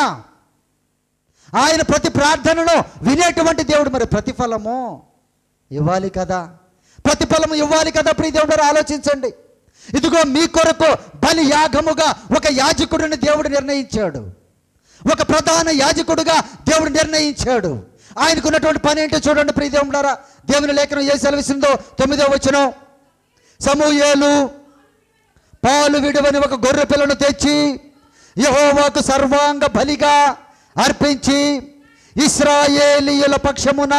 ఆయన ప్రతి ప్రార్థనను వినేటువంటి దేవుడు మరి ప్రతిఫలము ఇవ్వాలి కదా ప్రతిఫలము ఇవ్వాలి కదా ప్రియ దేవుడు ఆలోచించండి ఇదిగో మీ కొరకు బలి యాగముగా ఒక యాజకుడిని దేవుడు నిర్ణయించాడు ఒక ప్రధాన యాజకుడుగా దేవుడు నిర్ణయించాడు ఆయనకు ఉన్నటువంటి పని ఏంటో చూడండి ప్రియ దేవుడారా దేవుని లేఖనం ఏ సెలవిస్తుందో తొమ్మిదో వచనం సమూయేలు పాలు విడువని ఒక గొర్రె పిల్లను తెచ్చి యహోవాకు సర్వాంగ బలిగా అర్పించి ఇస్రాయేలీయుల పక్షమున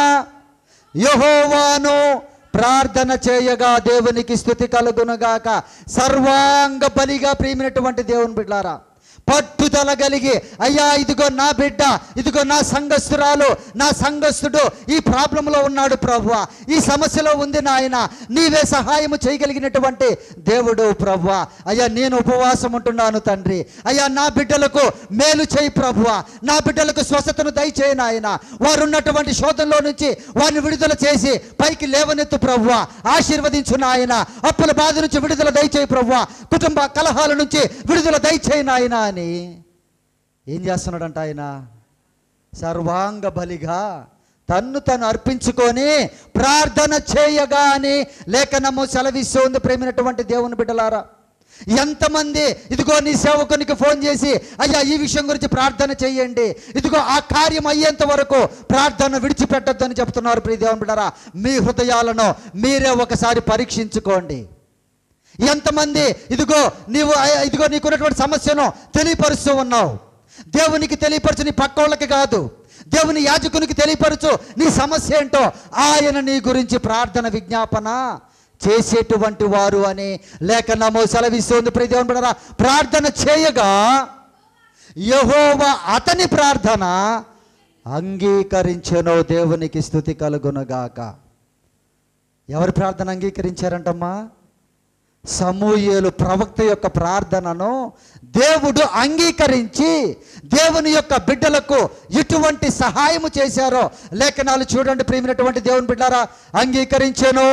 యహోవాను ప్రార్థన చేయగా దేవునికి స్థుతి కలుగునుగాక సర్వాంగ బలిగా ప్రియమైనటువంటి దేవుని బిడ్డారా పట్టుదల కలిగి అయ్యా ఇదిగో నా బిడ్డ ఇదిగో నా సంఘస్థురాలు నా సంఘస్థుడు ఈ ప్రాబ్లంలో ఉన్నాడు ప్రభువా ఈ సమస్యలో ఉంది నాయన నీవే సహాయము చేయగలిగినటువంటి దేవుడు ప్రభువా అయ్యా నేను ఉపవాసం ఉంటున్నాను తండ్రి అయ్యా నా బిడ్డలకు మేలు చేయి ప్రభువా నా బిడ్డలకు స్వస్థతను దయచేయి నాయన వారు ఉన్నటువంటి శోధంలో నుంచి వారిని విడుదల చేసి పైకి లేవనెత్తు ప్రభువా ఆశీర్వదించు నాయన అప్పుల బాధ నుంచి విడుదల దయచేయి ప్రభువా కుటుంబ కలహాల నుంచి విడుదల దయచేయి నాయన అని ఏం చేస్తున్నాడంట ఆయన సర్వాంగ బలిగా తన్ను తను అర్పించుకొని ప్రార్థన చేయగా అని లేఖనము సెలవిస్తుంది ప్రేమినటువంటి దేవుని బిడ్డలారా ఎంతమంది ఇదిగో నీ సేవకునికి ఫోన్ చేసి అయ్యా ఈ విషయం గురించి ప్రార్థన చేయండి ఇదిగో ఆ కార్యం అయ్యేంత వరకు ప్రార్థన విడిచిపెట్టొద్దని చెప్తున్నారు ప్రియ దేవుని బిడ్డరా మీ హృదయాలను మీరే ఒకసారి పరీక్షించుకోండి ఎంతమంది ఇదిగో నీవు అయ్యా, ఇదిగో నీకున్నటువంటి సమస్యను తెలియపరుస్తూ ఉన్నావు దేవునికి తెలియపరచు నీ పక్కోళ్ళకి కాదు దేవుని యాజకునికి తెలియపరచు నీ సమస్య ఏంటో ఆయన నీ గురించి ప్రార్థన విజ్ఞాపన చేసేటువంటి వారు అని లేఖనము సెలవిస్తుంది ప్రియ దేవుని బిడ్డలారా, ప్రార్థన చేయగా యహోవా అతని ప్రార్థన అంగీకరించెనో దేవునికి స్థుతి కలుగునుగాక ఎవరి ప్రార్థన అంగీకరించారంటమ్మా సమూయేలు ప్రవక్త యొక్క ప్రార్థనను దేవుడు అంగీకరించి దేవుని యొక్క బిడ్డలకు ఎటువంటి సహాయము చేశారో లేఖనాలు చూడండి ప్రియమైనటువంటి దేవుని బిడ్డారా అంగీకరించాను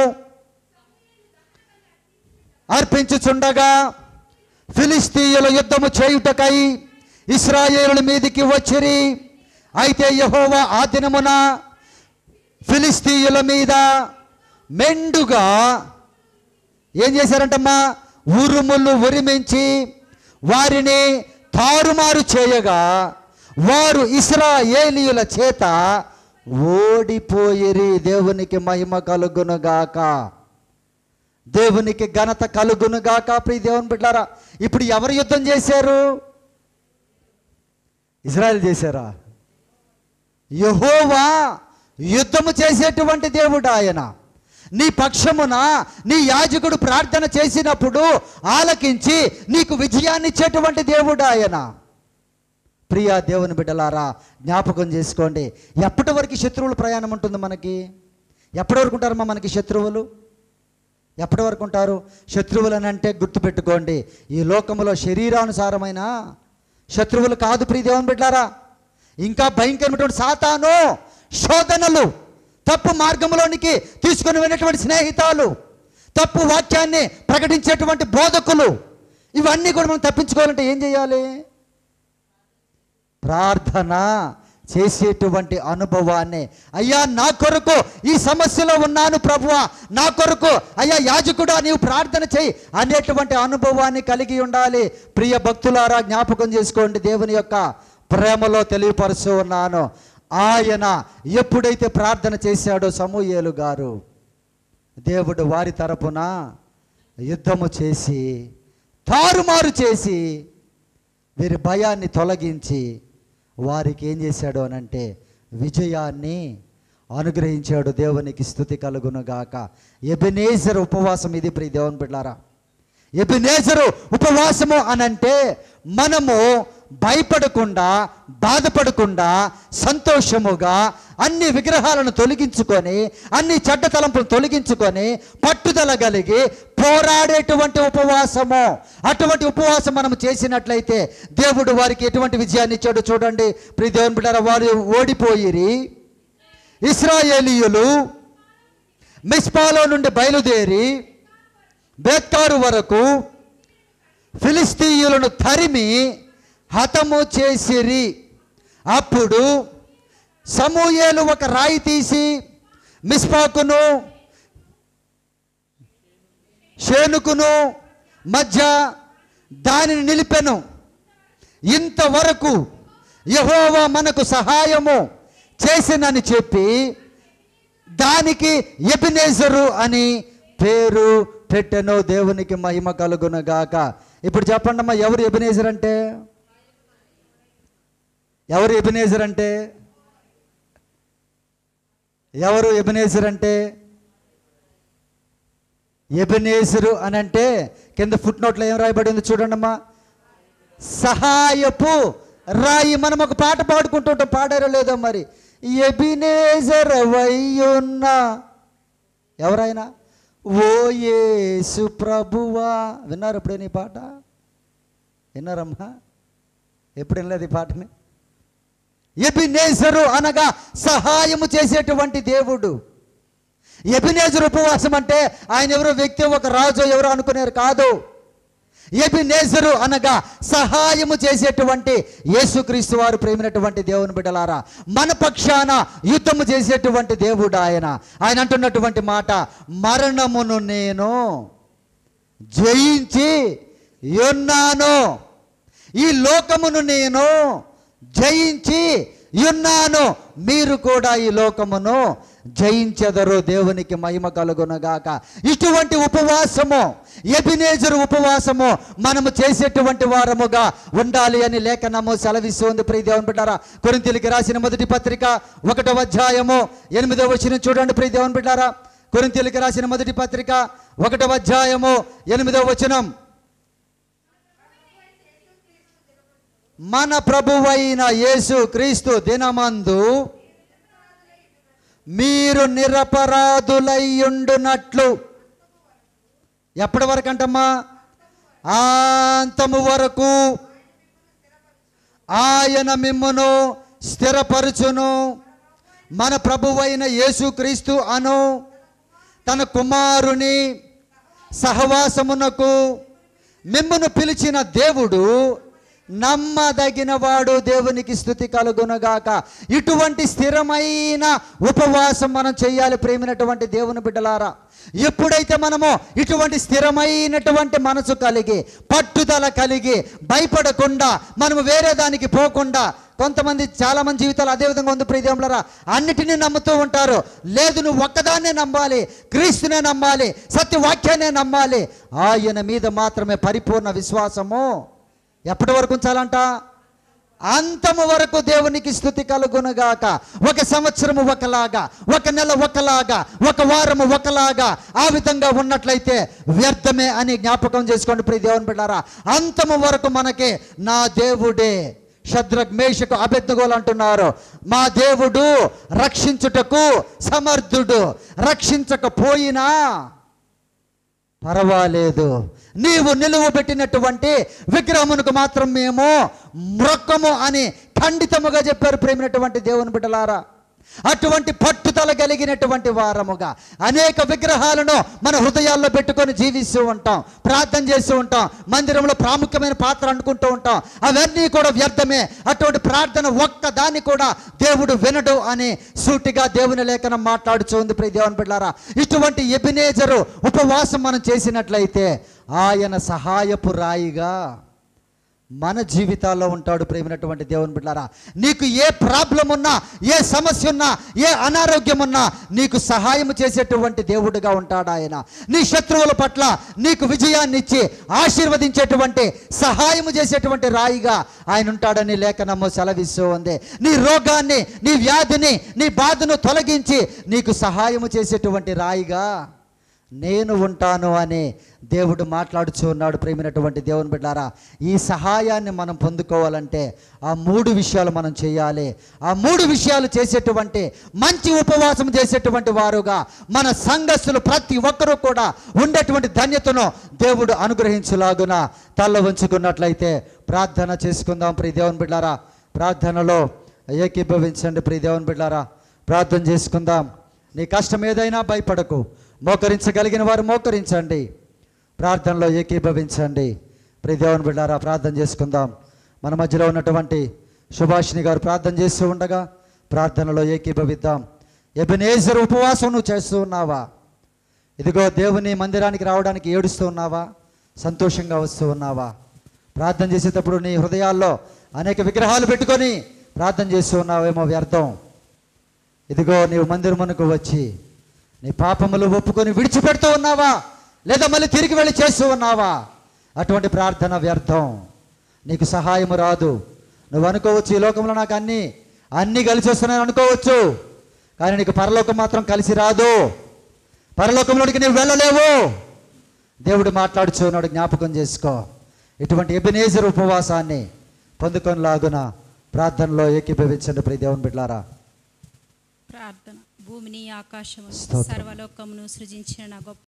అర్పించుచుండగా ఫిలిస్తీయుల యుద్ధము చేయుటకై ఇస్రాయేలుల మీదికి వచ్చిరి అయితే యహోవా ఆ దినమున ఫిలిస్తీయుల మీద మెండుగా ఏం చేశారంటమ్మా ఉరుములు ఉరిమించి వారిని తారుమారు చేయగా వారు ఇస్రాయేలీయుల చేత ఓడిపోయిరి దేవునికి మహిమ కలుగునుగాక దేవునికి ఘనత కలుగునుగాక ప్రియ దేవుని బిడ్డారా ఇప్పుడు ఎవరు యుద్ధం చేశారు ఇజ్రాయెల్ చేశారా యహోవా యుద్ధము చేసేటువంటి దేవుడు ఆయన నీ పక్షమున నీ యాజకుడు ప్రార్థన చేసినప్పుడు ఆలకించి నీకు విజయాన్ని ఇచ్చేటువంటి దేవుడు ఆయన ప్రియా దేవుని బిడ్డలారా జ్ఞాపకం చేసుకోండి ఎప్పటి వరకు శత్రువుల ప్రయాణం ఉంటుంది మనకి ఎప్పటి వరకు ఉంటారమ్మా మనకి శత్రువులు ఎప్పటి వరకు ఉంటారు శత్రువులు అని అంటే గుర్తుపెట్టుకోండి ఈ లోకములో శరీరానుసారమైన శత్రువులు కాదు ప్రియ దేవుని బిడ్డారా ఇంకా భయంకరమైనటువంటి సాతాను శోధనలు తప్పు మార్గంలోనికి తీసుకుని వెళ్ళినటువంటి స్నేహితాలు తప్పు వాక్యాన్ని ప్రకటించేటువంటి బోధకులు ఇవన్నీ కూడా మనం తప్పించుకోవాలంటే ఏం చేయాలి ప్రార్థన చేసేటువంటి అనుభవాన్ని అయ్యా నా కొరకు ఈ సమస్యలో ఉన్నాను ప్రభువా నా కొరకు అయ్యా యాజకుడా నీవు ప్రార్థన చేయి అనేటువంటి అనుభవాన్ని కలిగి ఉండాలి ప్రియ భక్తులారా జ్ఞాపకం చేసుకోండి దేవుని యొక్క ప్రేమలో తెలియపరుస్తూ ఉన్నాను ఆయన ఎప్పుడైతే ప్రార్థన చేశాడో సమూయేలు గారు దేవుడు వారి తరపున యుద్ధము చేసి తారుమారు చేసి వీరి భయాన్ని తొలగించి వారికి ఏం చేశాడు అనంటే విజయాన్ని అనుగ్రహించాడు దేవునికి స్థుతి కలుగునుగాక ఎబినేజర్ ఉపవాసం ఇది ప్రియ దేవుని బిడ్డారా ఎబినేజరు ఉపవాసము అనంటే మనము భయపడకుండా బాధపడకుండా సంతోషముగా అన్ని విగ్రహాలను తొలగించుకొని అన్ని చెడ్డ తలంపులను తొలగించుకొని పట్టుదల కలిగి పోరాడేటువంటి ఉపవాసము అటువంటి ఉపవాసం మనం చేసినట్లయితే దేవుడు వారికి ఎటువంటి విజయాన్ని ఇచ్చాడో చూడండి ప్రియ దేవుని బిడ్డారా వారు ఓడిపోయిరి ఇస్రాయేలీయులు మిస్పాలో నుండి బయలుదేరి బేత్కారు వరకు ఫిలిస్తీయులను తరిమి హతము చేసిరి అప్పుడు సమూయేలు ఒక రాయి తీసి మిస్పాకును షేనుకును మధ్య దానిని నిలిపెను ఇంతవరకు యహోవా మనకు సహాయము చేసినని చెప్పి దానికి ఎబినేజరు అని పేరు పెట్టెను దేవునికి మహిమ కలుగునగాక ఇప్పుడు చెప్పండి అమ్మా ఎవరు ఎబినేజర్ అంటే ఎవరు ఎబినేజర్ అంటే ఎవరు ఎబినేజర్ అంటే ఎబినేజరు అని అంటే కింద ఫుట్ నోట్లో ఏం రాయబడి ఉంది చూడండి అమ్మా సహాయపు రాయి మనం ఒక పాట పాడుకుంటుంటాం పాడారో లేదో మరి ఎబినేజర్ వయ్యున్న ఎవరైనా ఓ యేసు ప్రభువా విన్నారు ఎప్పుడైనా ఈ పాట విన్నారమ్మా ఎప్పుడు వినలేదు ఈ పాటని ఎబినేజరు అనగా సహాయము చేసేటువంటి దేవుడు ఎబినేజరు ఉపవాసం అంటే ఆయన ఎవరో వ్యక్తి ఒక రాజు ఎవరో అనుకునేరు కాదు ఎబినేజరు అనగా సహాయము చేసేటువంటి యేసుక్రీస్తు వారు ప్రేమినటువంటి దేవుని బిడ్డలారా మన పక్షాన యుద్ధము చేసేటువంటి దేవుడు ఆయన ఆయన అంటున్నటువంటి మాట మరణమును నేను జయించి ఉన్నాను ఈ లోకమును నేను జయించి ఉన్నాను మీరు కూడా ఈ లోకమును జయించెదరు దేవునికి మహిమ కలుగునగాక ఇటువంటి ఉపవాసము ఎబినేజరు ఉపవాసము మనము చేసేటువంటి వారముగా ఉండాలి అని లేఖనము సెలవిస్తుంది ప్రియ దేవుని బిడ్డారా కొరింతీలకి రాసిన మొదటి పత్రిక ఒకటవ అధ్యాయము ఎనిమిదవ వచ్చిన చూడండి ప్రియ దేవుని బిడ్డారా కొరింతీలకి రాసిన మొదటి పత్రిక ఒకటవ అధ్యాయము ఎనిమిదవ వచనం మన ప్రభువైన యేసు క్రీస్తు దినమందు మీరు నిరపరాధులయ్యుండునట్లు ఎప్పటి వరకు అంటమ్మా అంతము వరకు ఆయన మిమ్మును స్థిరపరచును మన ప్రభువైన యేసుక్రీస్తు అను తన కుమారుని సహవాసమునకు మిమ్మును పిలిచిన దేవుడు నమ్మదగిన వాడు దేవునికి స్థుతి కలుగునగాక ఇటువంటి స్థిరమైన ఉపవాసం మనం చేయాలి ప్రేమినటువంటి దేవుని బిడ్డలారా ఎప్పుడైతే మనము ఇటువంటి స్థిరమైనటువంటి మనసు కలిగి పట్టుదల కలిగి భయపడకుండా మనము వేరే దానికి పోకుండా కొంతమంది చాలా మంది జీవితాలు అదే విధంగా ఉంది ప్రియదేములరా అన్నిటినీ నమ్ముతూ ఉంటారు లేదు నువ్వు ఒక్కదాన్నే నమ్మాలి క్రీస్తునే నమ్మాలి సత్యవాక్యాన్నే నమ్మాలి ఆయన మీద మాత్రమే పరిపూర్ణ విశ్వాసము ఎప్పటి వరకు ఉంచాలంట అంతము వరకు దేవునికి స్థుతి కలుగునుగాక ఒక సంవత్సరము ఒకలాగా ఒక నెల ఒకలాగా ఒక వారము ఒకలాగా ఆ విధంగా ఉన్నట్లయితే వ్యర్థమే అని జ్ఞాపకం చేసుకోండి ప్రియ దేవుని బిడ్డారా అంతము వరకు మనకి నా దేవుడే శద్రక్ మేషకు అభెజ్ఞగోలు అంటున్నారు మా దేవుడు రక్షించుటకు సమర్థుడు రక్షించకపోయినా పర్వాలేదు నీవు నిలువ పెట్టినటువంటి విగ్రహమునకు మాత్రం మేము మ్రొక్కము అని ఖండితముగా చెప్పారు ప్రేమినటువంటి దేవుని బిడ్డలారా అటువంటి పట్టుదల కలిగినటువంటి వారముగా అనేక విగ్రహాలను మన హృదయాల్లో పెట్టుకొని జీవిస్తూ ఉంటాం ప్రార్థన చేస్తూ ఉంటాం మందిరంలో ప్రాముఖ్యమైన పాత్ర అనుకుంటూ ఉంటాం అవన్నీ కూడా వ్యర్థమే అటువంటి ప్రార్థన ఒక్క దాన్ని కూడా దేవుడు వినడు అని సూటిగా దేవుని లేఖనం మాట్లాడుచూ ఉంది ప్రియ దేవుని బిడ్డారా ఇటువంటి ఎబినేజరు ఉపవాసం మనం చేసినట్లయితే ఆయన సహాయపు రాయిగా మన జీవితాల్లో ఉంటాడు ప్రేమినటువంటి దేవుని బిడ్డారా నీకు ఏ ప్రాబ్లం ఉన్నా ఏ సమస్య ఉన్నా ఏ అనారోగ్యం ఉన్నా నీకు సహాయం చేసేటువంటి దేవుడిగా ఉంటాడు ఆయన నీ శత్రువుల పట్ల నీకు విజయాన్ని ఇచ్చి ఆశీర్వదించేటువంటి సహాయం చేసేటువంటి రాయిగా ఆయన ఉంటాడని లేఖనము సెలవిస్తూ ఉంది నీ రోగాన్ని నీ వ్యాధిని నీ బాధను తొలగించి నీకు సహాయము చేసేటువంటి రాయిగా నేను ఉంటాను అని దేవుడు మాట్లాడుచూ ఉన్నాడు ప్రేమినటువంటి దేవుని బిడ్డారా ఈ సహాయాన్ని మనం పొందుకోవాలంటే ఆ మూడు విషయాలు మనం చేయాలి ఆ మూడు విషయాలు చేసేటువంటి మంచి ఉపవాసం చేసేటువంటి వారుగా మన సంఘస్థులు ప్రతి ఒక్కరూ కూడా ఉండేటువంటి ధన్యతను దేవుడు అనుగ్రహించులాగున తల్ల ఉంచుకున్నట్లయితే ప్రార్థన చేసుకుందాం ప్రియ దేవుని బిడ్డారా ప్రార్థనలో ఏకీభవించండి ప్రియ దేవుని బిడ్డారా ప్రార్థన చేసుకుందాం నీ కష్టం ఏదైనా భయపడకు మోకరించగలిగిన వారు మోకరించండి ప్రార్థనలో ఏకీభవించండి ప్రియ దేవుని బిడ్డారా ప్రార్థన చేసుకుందాం మన మధ్యలో ఉన్నటువంటి సుభాషిణి గారు ప్రార్థన చేస్తూ ఉండగా ప్రార్థనలో ఏకీభవిద్దాం ఎబినేజర్ ఉపవాసం నువ్వు చేస్తూ ఉన్నావా ఇదిగో దేవుని మందిరానికి రావడానికి ఏడుస్తూ ఉన్నావా సంతోషంగా వస్తూ ఉన్నావా ప్రార్థన చేసేటప్పుడు నీ హృదయాల్లో అనేక విగ్రహాలు పెట్టుకొని ప్రార్థన చేస్తూ ఉన్నావేమో వ్యర్థం ఇదిగో నీవు మందిరమునకు వచ్చి నీ పాపములు ఒప్పుకొని విడిచిపెడుతూ ఉన్నావా లేదా మళ్ళీ తిరిగి వెళ్ళి చేస్తూ ఉన్నావా అటువంటి ప్రార్థన వ్యర్థం నీకు సహాయము రాదు నువ్వు అనుకోవచ్చు ఈ లోకంలో నాకు అన్ని అన్నీ కలిసి వస్తున్నాయని అనుకోవచ్చు కానీ నీకు పరలోకం మాత్రం కలిసి రాదు పరలోకంలోనికి నీవు వెళ్ళలేవు దేవుడు మాట్లాడుచు ఉన్నాడు జ్ఞాపకం చేసుకో ఇటువంటి ఎబినేజర్ ఉపవాసాన్ని పొందుకొని లాగున ప్రార్థనలో ఏకీభవించండి ప్రియ దేవుని బిడ్లారా
ప్రార్థన భూమిని ఆకాశము
స్తోత్రం.
సర్వలోకమును సృజించిన నా గొప్ప